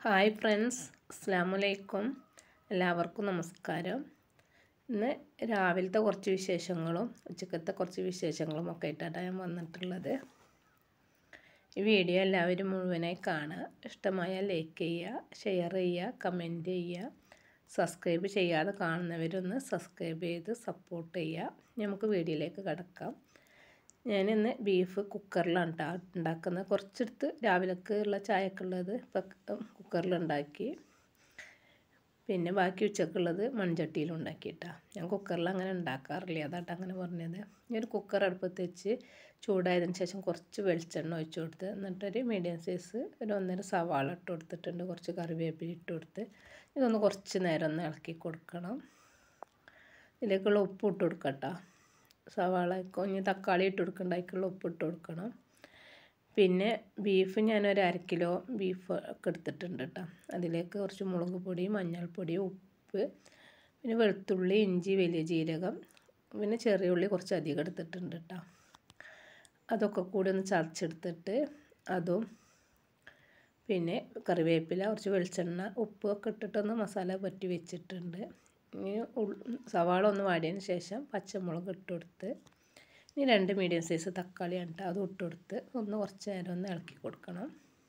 hi friends അസ്സാമലൈക്കും എല്ലാവർക്കും നമസ്കാരം ഇന്ന് രാവിലത്തെ കുറച്ച് വിശേഷങ്ങളും ഉച്ചക്കത്തെ കുറച്ച് വിശേഷങ്ങളും ഒക്കെ ആയിട്ടാണ് ഞാൻ വന്നിട്ടുള്ളത് ഈ വീഡിയോ എല്ലാവരും മുഴുവനായി കാണുക ഇഷ്ടമായാൽ ലൈക്ക് ചെയ്യുക ഷെയർ ചെയ്യുക കമൻറ്റ് ചെയ്യുക സബ്സ്ക്രൈബ് ചെയ്യാതെ കാണുന്നവരൊന്ന് സബ്സ്ക്രൈബ് ചെയ്ത് സപ്പോർട്ട് ചെയ്യുക നമുക്ക് വീഡിയോയിലേക്ക് കിടക്കാം ഞാനിന്ന് ബീഫ് കുക്കറിലാണ് കേട്ടോ ഉണ്ടാക്കുന്നത് കുറച്ചെടുത്ത് രാവിലേക്ക് ഉള്ള ചായക്കുള്ളത് ഇപ്പം കുക്കറിലുണ്ടാക്കി പിന്നെ ബാക്കി ഉച്ചക്കുള്ളത് മൺചട്ടിയിൽ ഉണ്ടാക്കിയിട്ടാണ് ഞാൻ കുക്കറിൽ അങ്ങനെ ഉണ്ടാക്കാറില്ല അതാട്ടോ അങ്ങനെ പറഞ്ഞത് ഞാൻ ഒരു കുക്കർ അടുപ്പത്ത് വെച്ച് ചൂടായതിന് ശേഷം കുറച്ച് വെളിച്ചെണ്ണ ഒഴിച്ചു കൊടുത്ത് എന്നിട്ടൊരു മീഡിയം സൈസ് ഒരു ഒന്നര സവാള ഇട്ട് കൊടുത്തിട്ടുണ്ട് കുറച്ച് കറിവേപ്പില ഇട്ട് കൊടുത്ത് ഇതൊന്ന് കുറച്ച് നേരം ഒന്ന് ഇളക്കി കൊടുക്കണം ഇതിലേക്കുള്ള ഉപ്പ് ഇട്ട് കൊടുക്കട്ടോ സവാള ഇനി തക്കാളി ഇട്ട് കൊടുക്കണ്ട അതിക്കുള്ള ഉപ്പ് ഇട്ട് കൊടുക്കണം പിന്നെ ബീഫ് ഞാനൊരു അര കിലോ ബീഫ് ഒക്കെ എടുത്തിട്ടുണ്ട് കേട്ടോ അതിലേക്ക് കുറച്ച് മുളക് പൊടി മഞ്ഞൾപ്പൊടി ഉപ്പ് പിന്നെ വെളുത്തുള്ളി ഇഞ്ചി വലിയ ജീരകം പിന്നെ ചെറിയ ഉള്ളി കുറച്ച് അധികം എടുത്തിട്ടുണ്ട് കേട്ടോ അതൊക്കെ കൂടി ഒന്ന് ചതച്ചെടുത്തിട്ട് അതും പിന്നെ കറിവേപ്പില കുറച്ച് വെളിച്ചെണ്ണ ഉപ്പ് ഒക്കെ ഇട്ടിട്ടൊന്ന് മസാല പറ്റി വെച്ചിട്ടുണ്ട് ഇനി സവാള ഒന്ന് വാടിയതിന് ശേഷം പച്ചമുളക് ഇട്ട് കൊടുത്ത് ഇനി രണ്ട് മീഡിയം സൈസ് തക്കാളി ഉണ്ട് അത് ഇട്ട് കൊടുത്ത് ഒന്ന് കുറച്ച് നേരം ഒന്ന് ഇളക്കി കൊടുക്കണം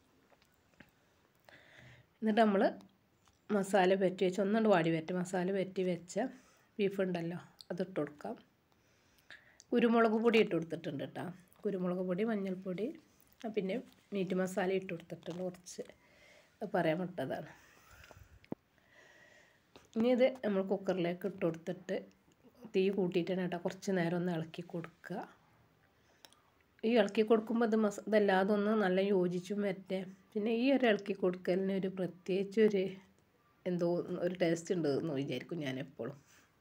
എന്നിട്ട് നമ്മൾ മസാല പറ്റി വെച്ച് ഒന്നുകൊണ്ട് വാടി പറ്റി മസാല പറ്റി വെച്ച ബീഫ് ഉണ്ടല്ലോ അതിട്ട് കൊടുക്കാം കുരുമുളക് പൊടി ഇട്ട് കൊടുത്തിട്ടുണ്ട് കേട്ടോ കുരുമുളക് പൊടി മഞ്ഞൾപ്പൊടി പിന്നെ മീറ്റ് മസാല ഇട്ട് കൊടുത്തിട്ടുണ്ട് കുറച്ച് പറയാൻ വിട്ടതാണ് ഇനി ഇത് നമ്മൾ കുക്കറിലേക്ക് ഇട്ട് കൊടുത്തിട്ട് തീ കൂട്ടിയിട്ടാണ് കേട്ടോ കുറച്ച് നേരം ഒന്ന് ഇളക്കി കൊടുക്കുക ഈ ഇളക്കി കൊടുക്കുമ്പോൾ ഇത് മസ ഇതല്ലാതെ ഒന്ന് നല്ല യോജിച്ചും വരട്ടെ പിന്നെ ഈ ഒരു ഇളക്കി കൊടുക്കലിന് ഒരു പ്രത്യേകിച്ച് ഒരു എന്തോ ഒരു ടേസ്റ്റ് ഉണ്ട് എന്ന് വിചാരിക്കും ഞാൻ എപ്പോഴും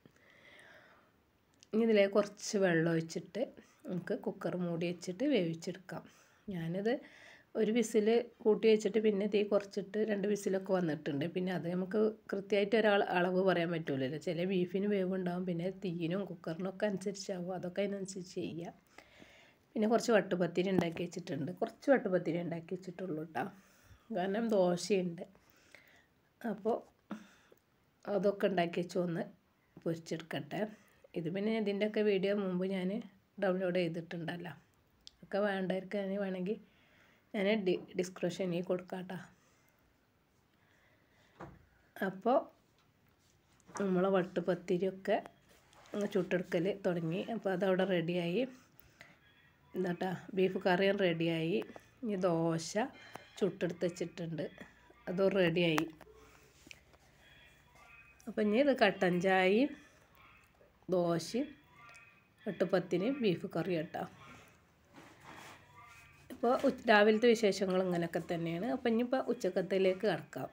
ഇനി ഇതിലേക്ക് കുറച്ച് വെള്ളം ഒഴിച്ചിട്ട് നമുക്ക് കുക്കർ മൂടി വെച്ചിട്ട് വേവിച്ചെടുക്കാം ഞാനിത് ഒരു വിസിൽ കൂട്ടി വെച്ചിട്ട് പിന്നെ തീ കുറച്ചിട്ട് രണ്ട് വിസിലൊക്കെ വന്നിട്ടുണ്ട് പിന്നെ അത് നമുക്ക് കൃത്യമായിട്ട് ഒരാൾ അളവ് പറയാൻ പറ്റില്ലല്ലോ ചില ബീഫിന് വേവ് ഉണ്ടാവും പിന്നെ തീയിനും കുക്കറിനൊക്കെ അനുസരിച്ചാവും അതൊക്കെ അതിനനുസരിച്ച് ചെയ്യുക പിന്നെ കുറച്ച് വട്ടുപത്തിരി ഉണ്ടാക്കി വെച്ചിട്ടുണ്ട് കുറച്ച് വട്ടുപത്തിരി ഉണ്ടാക്കി വെച്ചിട്ടുള്ളൂ കേട്ടോ കാരണം ദോശയുണ്ട് അപ്പോൾ അതൊക്കെ ഉണ്ടാക്കി വെച്ച് ഒന്ന് പൊരിച്ചെടുക്കട്ടെ ഇത് പിന്നെ ഇതിൻ്റെയൊക്കെ വീഡിയോ മുമ്പ് ഞാൻ ഡൗൺലോഡ് ചെയ്തിട്ടുണ്ടല്ലോ ഒക്കെ വേണ്ടവർക്ക് വേണമെങ്കിൽ ഞാൻ ഡി ഡിസ്ക്രിപ്ഷനിൽ കൊടുക്കാം കേട്ടോ അപ്പോൾ നമ്മളെ വട്ടുപത്തിരിയൊക്കെ ചുട്ടെടുക്കൽ തുടങ്ങി അപ്പോൾ അതവിടെ റെഡിയായി എന്നിട്ടാ ബീഫ് കറിയും റെഡിയായി ഇനി ദോശ ചുട്ടെടുത്ത് വെച്ചിട്ടുണ്ട് അതും റെഡിയായി അപ്പം ഇനി ഇത് കട്ടൻ ചായയും ദോശയും വട്ടുപത്തിനും ബീഫ് കറിയും കേട്ടോ ഇപ്പോൾ രാവിലത്തെ വിശേഷങ്ങൾ ഇങ്ങനെയൊക്കെ തന്നെയാണ് അപ്പം ഇനിയിപ്പോൾ ഉച്ചക്കത്തിലേക്ക് കിടക്കാം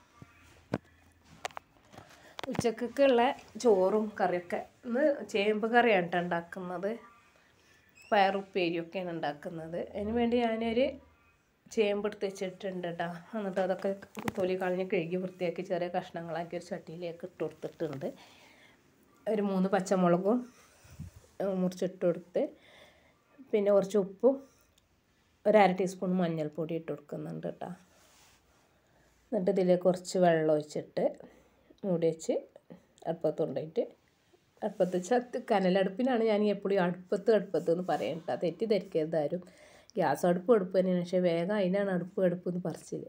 ഉച്ചക്കൊക്കെയുള്ള ചോറും കറിയൊക്കെ ഇന്ന് ചേമ്പ് കറിയാണ് കേട്ടോ ഉണ്ടാക്കുന്നത് പയറുപ്പേരിയൊക്കെയാണ് ഉണ്ടാക്കുന്നത് അതിന് വേണ്ടി ഞാനൊരു ചേമ്പ് എടുത്ത് വെച്ചിട്ടുണ്ട് കേട്ടോ എന്നിട്ട് അതൊക്കെ തൊലി കളഞ്ഞ് കഴുകി വൃത്തിയാക്കി ചെറിയ കഷ്ണങ്ങളാക്കി ഒരു ചട്ടിയിലേക്ക് ഇട്ട് കൊടുത്തിട്ടുണ്ട് ഒരു മൂന്ന് പച്ചമുളകും മുറിച്ചിട്ട് കൊടുത്ത് പിന്നെ കുറച്ച് ഉപ്പും ഒരു അര ടീസ്പൂൺ മഞ്ഞൾപ്പൊടി ഇട്ട് കൊടുക്കുന്നുണ്ട് കേട്ടോ എന്നിട്ട് ഇതിലേക്ക് കുറച്ച് വെള്ളം ഒഴിച്ചിട്ട് മൂടി വെച്ച് അടുപ്പത്ത് കൊണ്ടുപോയിട്ട് അടുപ്പത്ത് ചത്ത് കനലടുപ്പിനാണ് ഞാൻ എപ്പോഴും അടുപ്പത്ത് അടുപ്പത്ത് എന്ന് പറയാൻ കേട്ടോ തെറ്റിദ്ധരിക്കരുത് ആരും ഗ്യാസ് അടുപ്പ് അടുപ്പ് തന്നെയാണ് പക്ഷേ വേഗം അതിനാണ് അടുപ്പ് അടുപ്പ് എന്ന് പറച്ചിൽ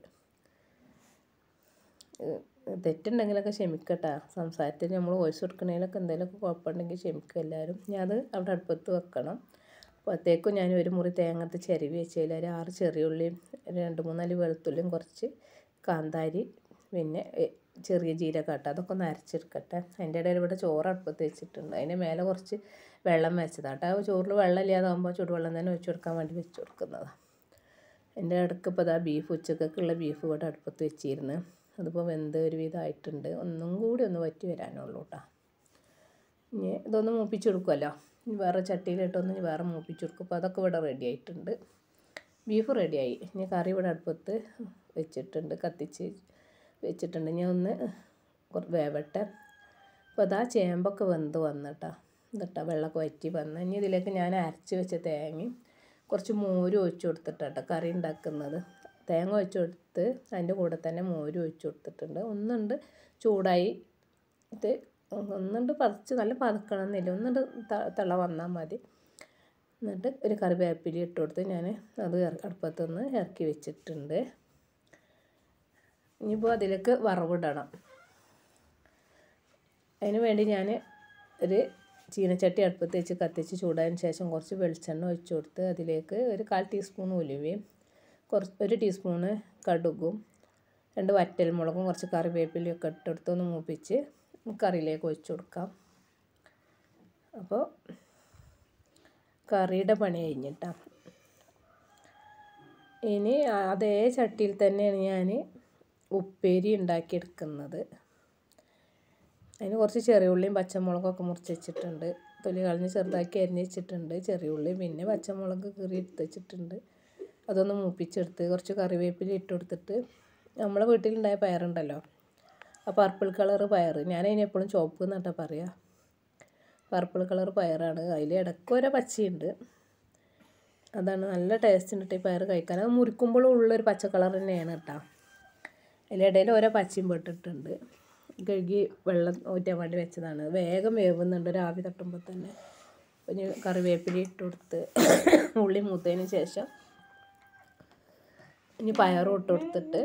തെറ്റുണ്ടെങ്കിലൊക്കെ ക്ഷമിക്കട്ടെ സംസാരത്തിൽ നമ്മൾ വോയിസ് കൊടുക്കണേലൊക്കെ എന്തെങ്കിലുമൊക്കെ കുഴപ്പമുണ്ടെങ്കിൽ ക്ഷമിക്കുക എല്ലാവരും ഞാൻ അത് അവിടെ അടുപ്പത്ത് വെക്കണം അപ്പോഴത്തേക്കും ഞാൻ ഒരു മുറി തേങ്ങത്ത് ചിരവി വെച്ചതിൽ ഒരു ആറ് ചെറിയുള്ളിയും രണ്ട് മൂന്നാല് വെളുത്തുള്ളിയും കുറച്ച് കാന്താരി പിന്നെ ചെറിയ ജീരകം ഇട്ട് അതൊക്കെ ഒന്ന് അരച്ചെടുക്കട്ടെ അതിൻ്റെ ഇടയിൽ ഇവിടെ ചോറ് അടുപ്പത്ത് വെച്ചിട്ടുണ്ട് അതിൻ്റെ മേലെ കുറച്ച് വെള്ളം വെച്ചതാട്ടോ ആ ചോറിൽ വെള്ളം ഇല്ലാതാകുമ്പോൾ ചൂടുവെള്ളം തന്നെ ഒഴിച്ചു കൊടുക്കാൻ വേണ്ടി വെച്ച് കൊടുക്കുന്നതാണ് എൻ്റെ ഇടയ്ക്ക് ഇപ്പോൾ അതാ ബീഫ് ഉച്ചക്കൊക്കെയുള്ള ബീഫ് ഇവിടെ അടുപ്പത്ത് വെച്ചിരുന്നു അതിപ്പോൾ വെന്ത് ഒരുവിധമായിട്ടുണ്ട് ഒന്നും കൂടി ഒന്ന് വറ്റി വരാനുള്ളൂ കേട്ടോ ഇനി ഇതൊന്ന് മൂപ്പിച്ചെടുക്കുമല്ലോ വേറെ ചട്ടിയിലിട്ടൊന്ന് വേറെ മൂപ്പിച്ചെടുക്കും അപ്പോൾ അതൊക്കെ ഇവിടെ റെഡി ആയിട്ടുണ്ട് ബീഫ് റെഡിയായി ഇനി കറി ഇവിടെ അടുപ്പത്ത് വെച്ചിട്ടുണ്ട് കത്തിച്ച് വെച്ചിട്ടുണ്ട് ഞാൻ ഒന്ന് വേവട്ടെ അപ്പോൾ അതാ ചേമ്പൊക്കെ വെന്ത് വന്നിട്ടാ എന്നിട്ടാ വെള്ളമൊക്കെ വറ്റി വന്ന് ഇനി ഇതിലേക്ക് ഞാൻ അരച്ച് വെച്ച തേങ്ങയും കുറച്ച് മോരും ഒഴിച്ച് കൊടുത്തിട്ടാട്ടോ കറി ഉണ്ടാക്കുന്നത് തേങ്ങ ഒഴിച്ച് കൊടുത്ത് അതിൻ്റെ കൂടെ തന്നെ മോര് ഒഴിച്ച് കൊടുത്തിട്ടുണ്ട് ഒന്നുണ്ട് ചൂടായി ഇത് ഒന്നുണ്ട് പറിച്ച് നല്ല പതക്കണമെന്നില്ല ഒന്നുണ്ട് തിള വന്നാൽ മതി എന്നിട്ട് ഒരു കറിവേപ്പില ഇട്ട് കൊടുത്ത് ഞാൻ അത് അടുപ്പത്തു നിന്ന് ഇറക്കി വെച്ചിട്ടുണ്ട് ഇനിയിപ്പോൾ അതിലേക്ക് വറവിടണം അതിന് വേണ്ടി ഞാൻ ഒരു ചീനച്ചട്ടി അടുപ്പത്ത് വെച്ച് കത്തിച്ച് ചൂടായതിന് ശേഷം കുറച്ച് വെളിച്ചെണ്ണ ഒഴിച്ച് കൊടുത്ത് അതിലേക്ക് ഒരു കാൽ ടീസ്പൂൺ ഉലുവയും കുറച്ച് ഒരു ടീസ്പൂണ് കടുകും രണ്ട് വറ്റൽമുളകും കുറച്ച് കറിവേപ്പിലയും ഒക്കെ ഇട്ടെടുത്ത് ഒന്ന് മൂപ്പിച്ച് കറിയിലേക്ക് ഒഴിച്ച് കൊടുക്കാം അപ്പോൾ കറിയുടെ പണി കഴിഞ്ഞിട്ടാണ് ഇനി അതേ ചട്ടിയിൽ തന്നെയാണ് ഞാൻ ഉപ്പേരി ഉണ്ടാക്കിയെടുക്കുന്നത് അതിന് കുറച്ച് ചെറിയ ഉള്ളിയും പച്ചമുളകൊക്കെ മുറിച്ച് വെച്ചിട്ടുണ്ട് തൊലി കളഞ്ഞ് ചെറുതാക്കി അരിഞ്ഞ് വെച്ചിട്ടുണ്ട് ചെറിയ ഉള്ളി പിന്നെ പച്ചമുളക് കീറി എടുത്ത് വെച്ചിട്ടുണ്ട് അതൊന്ന് മൂപ്പിച്ചെടുത്ത് കുറച്ച് കറിവേപ്പില ഇട്ട് കൊടുത്തിട്ട് നമ്മളെ വീട്ടിലുണ്ടായ പയറുണ്ടല്ലോ ആ പർപ്പിൾ കളർ പയർ ഞാൻ അതിന് എപ്പോഴും ചുവപ്പ് എന്നിട്ടാണ് പറയുക പർപ്പിൾ കളർ പയറാണ് അതിൽ ഇടയ്ക്കൊരു പച്ചയുണ്ട് അതാണ് നല്ല ടേസ്റ്റ് ഉണ്ട് ഈ പയർ കഴിക്കാൻ അത് മുറിക്കുമ്പോഴും ഉള്ളൊരു പച്ച കളർ തന്നെയാണ് കേട്ടോ അതിലിടയിൽ ഓരോ പച്ചയും പെട്ടിട്ടുണ്ട് കഴുകി വെള്ളം ഊറ്റാൻ വേണ്ടി വെച്ചതാണ് വേഗം വേവുന്നുണ്ട് രാവി തട്ടുമ്പോൾ തന്നെ പിന്നെ കറിവേപ്പില ഇട്ട് കൊടുത്ത് ഉള്ളി മൂത്തതിന് ശേഷം ഇനി പയറും ഇട്ട് കൊടുത്തിട്ട്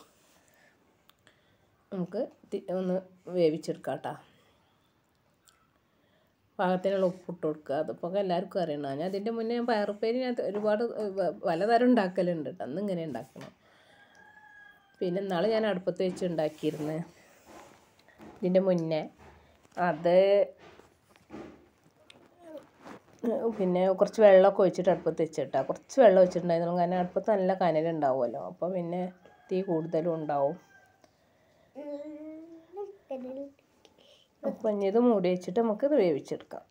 നമുക്ക് ഒന്ന് വേവിച്ചെടുക്കാം കേട്ടോ പാകത്തിനുള്ള ഉപ്പിട്ട് കൊടുക്കുക അതിപ്പോൾ എല്ലാവർക്കും അറിയണം ഞാൻ അതിൻ്റെ മുന്നേ ഞാൻ പയറുപ്പേരി ഞാൻ ഒരുപാട് പലതരം ഉണ്ടാക്കലുണ്ട് കേട്ടോ അന്ന് ഇങ്ങനെ ഉണ്ടാക്കണം പിന്നെ ഇന്നാൾ ഞാൻ അടുപ്പത്ത് വെച്ച് ഉണ്ടാക്കിയിരുന്നു ഇതിൻ്റെ മുന്നേ അത് പിന്നെ കുറച്ച് വെള്ളമൊക്കെ ഒഴിച്ചിട്ട് അടുപ്പത്ത് വെച്ചിട്ടാ കുറച്ച് വെള്ളം ഒഴിച്ചിട്ടുണ്ടായിരുന്നു കാരണം അടുപ്പത്ത് നല്ല കനലുണ്ടാവുമല്ലോ അപ്പോൾ പിന്നെ തീ കൂടുതലും ഉണ്ടാവും അപ്പം ഇനി ഇത് മൂടി വെച്ചിട്ട് നമുക്കിത് വേവിച്ചെടുക്കാം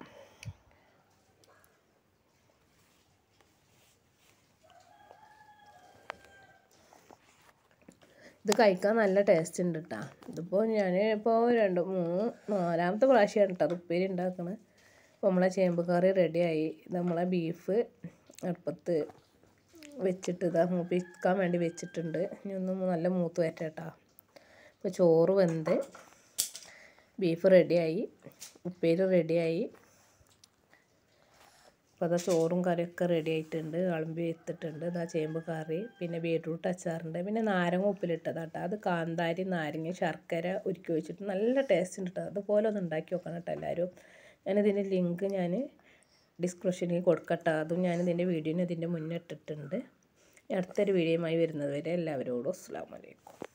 ഇത് കഴിക്കാൻ നല്ല ടേസ്റ്റ് ഉണ്ട് കേട്ടോ ഇതിപ്പോൾ ഞാൻ ഇപ്പോൾ രണ്ട് മൂന്ന് നാലാമത്തെ പ്രാവശ്യമാണ് കേട്ടോ ഉപ്പേരി ഉണ്ടാക്കുന്നത് അപ്പോൾ നമ്മളെ ചേമ്പ് കറി റെഡിയായി ഇത് നമ്മളെ ബീഫ് അടുപ്പത്ത് വെച്ചിട്ട് ഇതാ മൂപ്പിക്കാൻ വേണ്ടി വെച്ചിട്ടുണ്ട് ഇനി ഒന്ന് നല്ല മൂത്ത് വരട്ടെ കേട്ടോ ഇപ്പോൾ ചോറ് വെന്ത് ബീഫ് റെഡിയായി ഉപ്പേരി റെഡിയായി അപ്പോൾ അതാ ചോറും കറിയൊക്കെ റെഡി ആയിട്ടുണ്ട് വിളമ്പി എത്തിയിട്ടുണ്ട് ഇതാ ചേമ്പ് കറി പിന്നെ ബീട്രൂട്ട് അച്ചാറുണ്ട് പിന്നെ നാരങ്ങ ഉപ്പിലിട്ടതാട്ടോ അത് കാന്താരി നാരങ്ങ ശർക്കര ഉരുക്കി വെച്ചിട്ട് നല്ല ടേസ്റ്റ് ഉണ്ട് കേട്ടോ അതുപോലെ ഒന്ന് ഉണ്ടാക്കി നോക്കണം കേട്ടോ എല്ലാവരും ഞാനിതിൻ്റെ ലിങ്ക് ഞാൻ ഡിസ്ക്രിപ്ഷനിൽ കൊടുക്കട്ടോ അതും ഞാനിതിൻ്റെ വീഡിയോന് ഇതിൻ്റെ മുന്നേ ഇട്ടിട്ടുണ്ട് അടുത്തൊരു വീഡിയോയുമായി വരുന്നത് വരെ എല്ലാവരോടും അസ്സാം വലൈക്കും